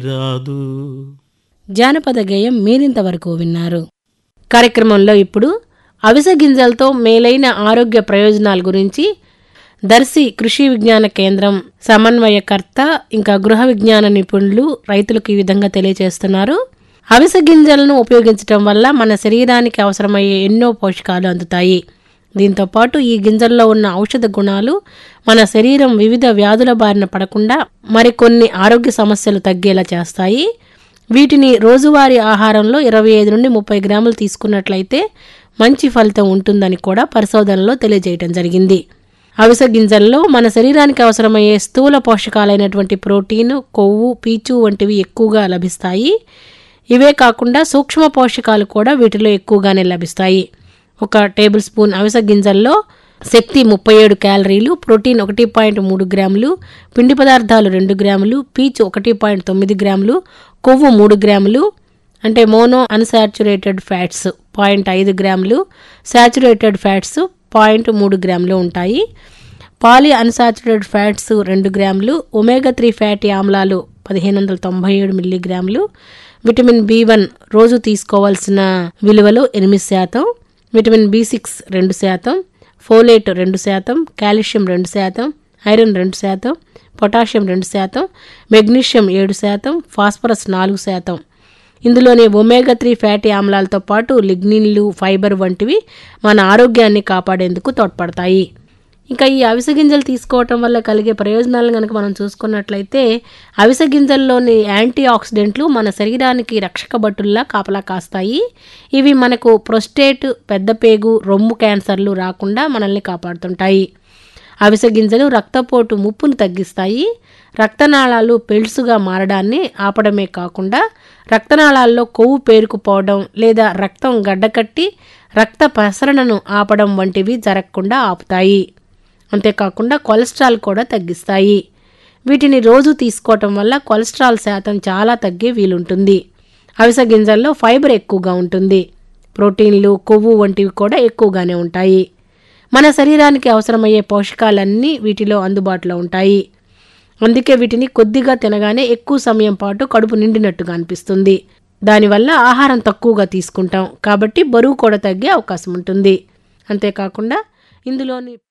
రాదు జానపద గేయం మీరింతవరకు విన్నారు కార్యక్రమంలో ఇప్పుడు అవిసె గింజలతో మేలైన ఆరోగ్య ప్రయోజనాల గురించి దర్శి కృషి విజ్ఞాన కేంద్రం సమన్వయకర్త ఇంకా గృహ విజ్ఞాన నిపుణులు రైతులకు ఈ విధంగా తెలియజేస్తున్నారు అవిసె గింజలను ఉపయోగించడం వల్ల మన శరీరానికి అవసరమయ్యే ఎన్నో పోషకాలు అందుతాయి దీంతో పాటు ఈ గింజల్లో ఉన్న ఔషధ గుణాలు మన శరీరం వివిధ వ్యాధుల బారిన పడకుండా మరికొన్ని ఆరోగ్య సమస్యలు తగ్గేలా చేస్తాయి వీటిని రోజువారీ ఆహారంలో ఇరవై ఐదు నుండి ముప్పై గ్రాములు తీసుకున్నట్లయితే మంచి ఫలితం ఉంటుందని కూడా పరిశోధనలో తెలియజేయడం జరిగింది అవిసె గింజల్లో మన శరీరానికి అవసరమయ్యే స్థూల పోషకాలైనటువంటి ప్రోటీన్ కొవ్వు పీచు వంటివి ఎక్కువగా లభిస్తాయి ఇవే కాకుండా సూక్ష్మ పోషకాలు కూడా వీటిలో ఎక్కువగానే లభిస్తాయి ఒక టేబుల్ స్పూన్ అవిసె గింజల్లో శక్తి ముప్పై ఏడు క్యాలరీలు ప్రోటీన్ ఒకటి పాయింట్ మూడు గ్రాములు పిండి పదార్థాలు రెండు గ్రాములు పీచు ఒకటి పాయింట్ తొమ్మిది గ్రాములు కొవ్వు మూడు గ్రాములు అంటే మోనో అన్సాచురేటెడ్ ఫ్యాట్స్ పాయింట్ ఐదు గ్రాములు సాచురేటెడ్ ఫ్యాట్స్ పాయింట్ మూడు గ్రాములు ఉంటాయి పాలి అన్సాచురేటెడ్ ఫ్యాట్స్ రెండు గ్రాములు ఒమేగా త్రీ ఫ్యాటీ ఆమ్లాలు పదిహేను వందల తొంభై ఏడు మిల్లీగ్రాములు విటమిన్ బి వన్ రోజు తీసుకోవాల్సిన విలువలు ఎనిమిది శాతం విటమిన్ బి సిక్స్ రెండు శాతం ఫోలేట్ రెండు శాతం కాల్షియం రెండు శాతం ఐరన్ రెండు శాతం పొటాషియం రెండు శాతం మెగ్నీషియం ఏడు శాతం ఫాస్ఫరస్ నాలుగు శాతం ఇందులోని ఒమేగా త్రీ ఫ్యాటీ ఆమ్లాలతో పాటు లిగ్నిన్లు ఫైబర్ వంటివి మన ఆరోగ్యాన్ని కాపాడేందుకు తోడ్పడతాయి ఇంకా ఈ అవిసె గింజలు తీసుకోవటం వల్ల కలిగే ప్రయోజనాలను కనుక మనం చూసుకున్నట్లయితే అవిసె గింజల్లోని యాంటీ ఆక్సిడెంట్లు మన శరీరానికి రక్షక భటుల్లా కాపలా కాస్తాయి ఇవి మనకు ప్రొస్టేట్ పెద్దపేగు రొమ్ము క్యాన్సర్లు రాకుండా మనల్ని కాపాడుతుంటాయి అవిసె గింజలు రక్తపోటు ముప్పును తగ్గిస్తాయి రక్తనాళాలు పెల్సుగా మారడాన్ని ఆపడమే కాకుండా రక్తనాళాల్లో కొవ్వు పేరుకుపోవడం లేదా రక్తం గడ్డకట్టి రక్త ప్రసరణను ఆపడం వంటివి జరగకుండా ఆపుతాయి అంతేకాకుండా కొలెస్ట్రాల్ కూడా తగ్గిస్తాయి వీటిని రోజు తీసుకోవటం వల్ల కొలెస్ట్రాల్ శాతం చాలా తగ్గే వీలుంటుంది అవిసె గింజల్లో ఫైబర్ ఎక్కువగా ఉంటుంది ప్రోటీన్లు కొవ్వు వంటివి కూడా ఎక్కువగానే ఉంటాయి మన శరీరానికి అవసరమయ్యే పోషకాలన్నీ వీటిలో అందుబాటులో ఉంటాయి అందుకే వీటిని కొద్దిగా తినగానే ఎక్కువ సమయం పాటు కడుపు నిండినట్టుగా అనిపిస్తుంది దానివల్ల ఆహారం తక్కువగా తీసుకుంటాం కాబట్టి బరువు కూడా తగ్గే అవకాశం ఉంటుంది అంతేకాకుండా ఇందులోని